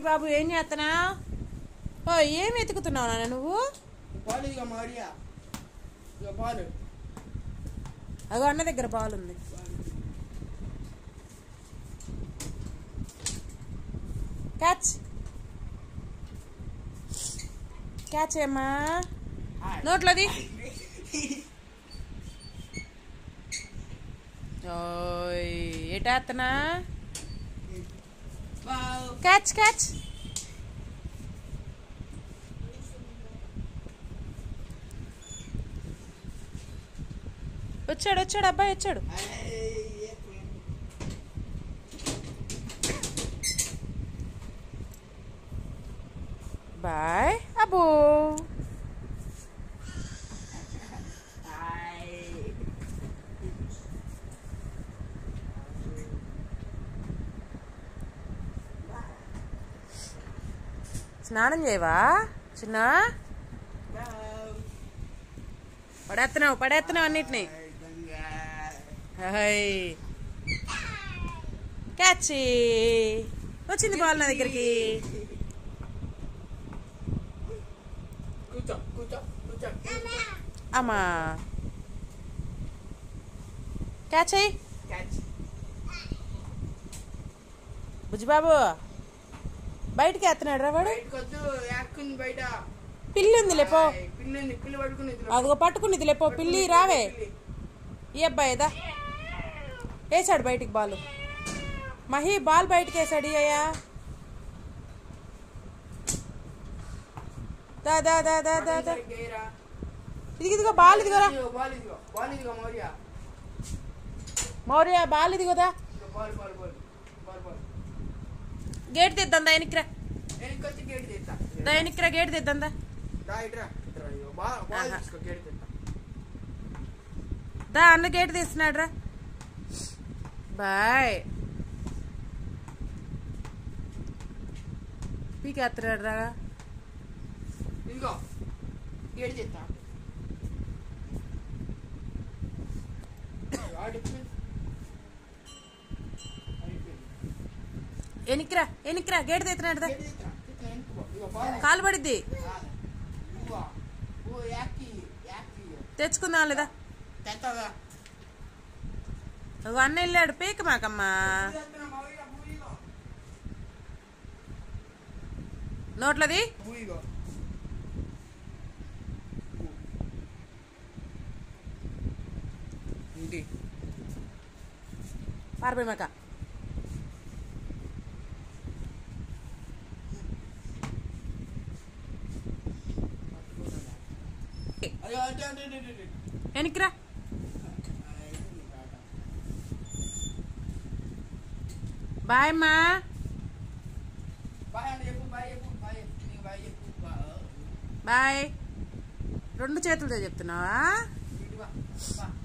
బాబు ఏం చేస్తున్నావు ఓ ఏం ఎతుకుతున్నావు నాన్న నువ్వు పాలు ఇక మారియా ఇక పాలు అగో అన్న దగ్గర బాల్ ఉంది క్యాచ్ క్యాచ్ ఏమ్మా నోట్లోది ఓయ్ ఎటేత్తనా బావ్ క్యాచ్ క్యాచ్ వచ్చాడు వచ్చాడు అబ్బాయి వచ్చాడు బాయ్ అబ్బో స్నానం చేయవా చిన్న పడేస్తున్నావు పడేస్తున్నావు అన్నిటిని హాయ్ క్యాచ్ వచ్చింది బాల్ నా దగ్గరికి కూర్చో కూర్చో కూర్చో అమ్మా క్యాచ్ అయ్యి క్యాచ్ బుజ్జిబాబు బయటికి ఎత్తున్నాడు రా వాడు బయటకు వద్దు యాక్కుంది బయట పిల్లి ఉంది లేపో ఆయ్, పిల్లింది పిల్లి పట్టుకుని అదిగో పట్టుకునిది లేపో పిల్లి రావే ఈ అబ్బాయిదా వేసాడు బయటికి బాల్ మహి బాల్ బయటికి వేసాడు ఈ అయ్యా దా దా దా దా దా దా ఇది ఇదిగో బాల్ ఇదిగోరా బాల్ ఇదిగో బాల్ ఇదిగో మౌర్య మౌర్య బాల్ ఇదిగోదా ఇదిగో ball ball ball ball ball gate తెద్దాం దా ఎనికిరా వెనక్కి వచ్చి గేట్ తీస్తా దా ఎనికిరా గేట్ తెద్దాం దా రా ఇట్రా ఇట్రా ఇదిగో బాల్ బాల్ ఆహా. తీసుకో గేట్ తీస్తా దా అన్న గేట్ తీస్తున్నాడు రా బాయ్ పీకేస్తున్నాడు రా ఇదిగో గేట్ తీస్తా ఆడిపోయింది. అయిపోయింది. ఎనికిరా ఎనికిరా గేట్ తెస్తున్నాడు దా గేట్ తీస్తా. తీస్తా, వెనక్కి పో. ఇదిగో బాల్ కాలు పడిద్ది రాదు. ఇదిగో. ఓ యాక్కి యాక్కి తెచ్చుకుందాం లేదా తెస్తావా నువ్వు అన్న వెళ్ళాడు పీక మాకమ్మా తెస్తున్నా, మౌర్య, పూయిగో. నోట్లది పూయిగో. ఇది పారిపోయి మాక అయ్యో, అటు, అటు, అటు, అటు, అటు. ఎనికిరా బాయ్ అమ్మా బాయ్ అంటే చెప్పు బాయ్ చెప్పు బాయ్ నీకు బాయ్ చెప్పు బా- బాయ్ రెండు చేతులతో చెప్తున్నావా ఇటు బా. బా.